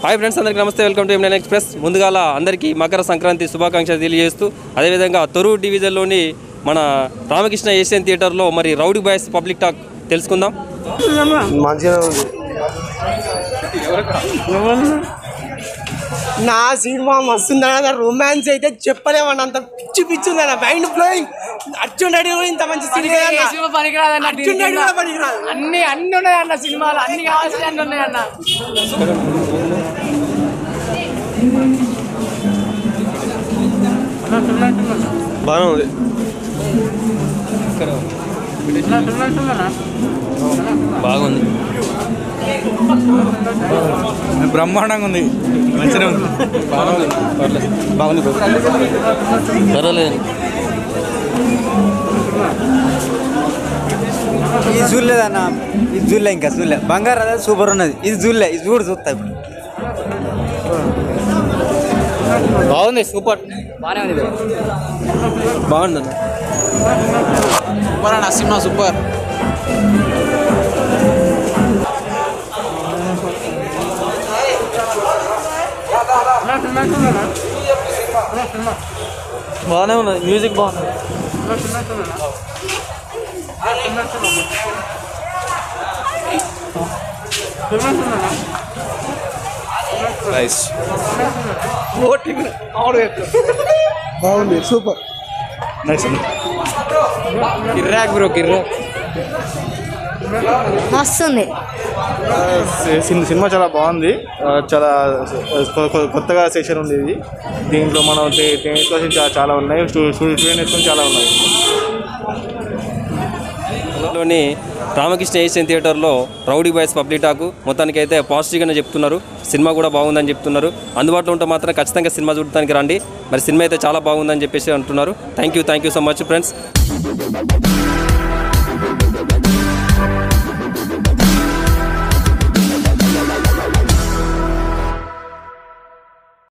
Hi friends అందరికీ నమస్తే welcome to MN express ముందుగాల అందరికీ మకర సంక్రాంతి శుభాకాంక్షలు తెలియజేస్తూ అదేవిధంగా తొరూరు డివిజన్లోని మన రామకృష్ణ ఏషియన్ థియేటర్లో మరి రౌడీ బాయ్స్ పబ్లిక్ టాక్ తెలుసుకుందాం మంచిగా ఉంది నా సినిమా మస్తుందన్న రొమాన్స్ అయితే చెప్పలేమన్న అంత పిచ్చి పిచ్చి ఉందన్న మైండ్ బ్లోయింగ్ అర్జున్ రెడ్డి కూడా ఇంత మంచి సినిమా ఏ సినిమా పనికిరాదన్న అర్జున్ రెడ్డి కూడా పనికిరాదు అన్ని అన్ని ఉన్నాయన్న సినిమాలు అన్ని కావాల్సిన అన్ని ఉన్నాయన్న బాగానే ఉంది బాగుంది బ్రహ్మాండంగా ఉంది మంచిగా ఉంది బాగుంది పర్వాలేదు ఇది చూడలేదన్న ఇది చూడలే ఇంకా చూడలే బంగారు అదే సూపర్ ఉన్నది ఇది చూడలే ఇది కూడా చూస్తా ఇప్పుడు బాగుంది సూపర్ బానే ఉంది bro. బాగుంది సూపర్ అన్న సినిమా సూపర్ బాగానే ఉన్నది మ్యూజిక్ బాగుంది నైస్ బాగుంది సూపర్ నైస్ కిర్రాక్ బ్రో కిర్రాక్ మస్తుంది సినిమా చాలా బాగుంది ఆ, చాలా కొ- కొ- కొత్తగా సెషన్ ఉంది ఇది దీంట్లో మనం నేర్చుకోవాల్సిన చా- చాలా ఉన్నాయి స్టూ- స్టూ- స్టూడెంట్ నేర్చుకుని చాలా ఉన్నాయి లోని రామకృష్ణ ఏషియన్ థియేటర్లో రౌడీ బాయ్స్ పబ్లిక్ టాక్ మొత్తానికి అయితే పాజిటివ్గానే చెప్తున్నారు సినిమా కూడా బాగుందని చెప్తున్నారు అందుబాటులో ఉంటే మాత్రం ఖచ్చితంగా సినిమా చూడటానికి రండి మరి సినిమా అయితే చాలా బాగుందని చెప్పేసి అంటున్నారు thank you thank you so much friends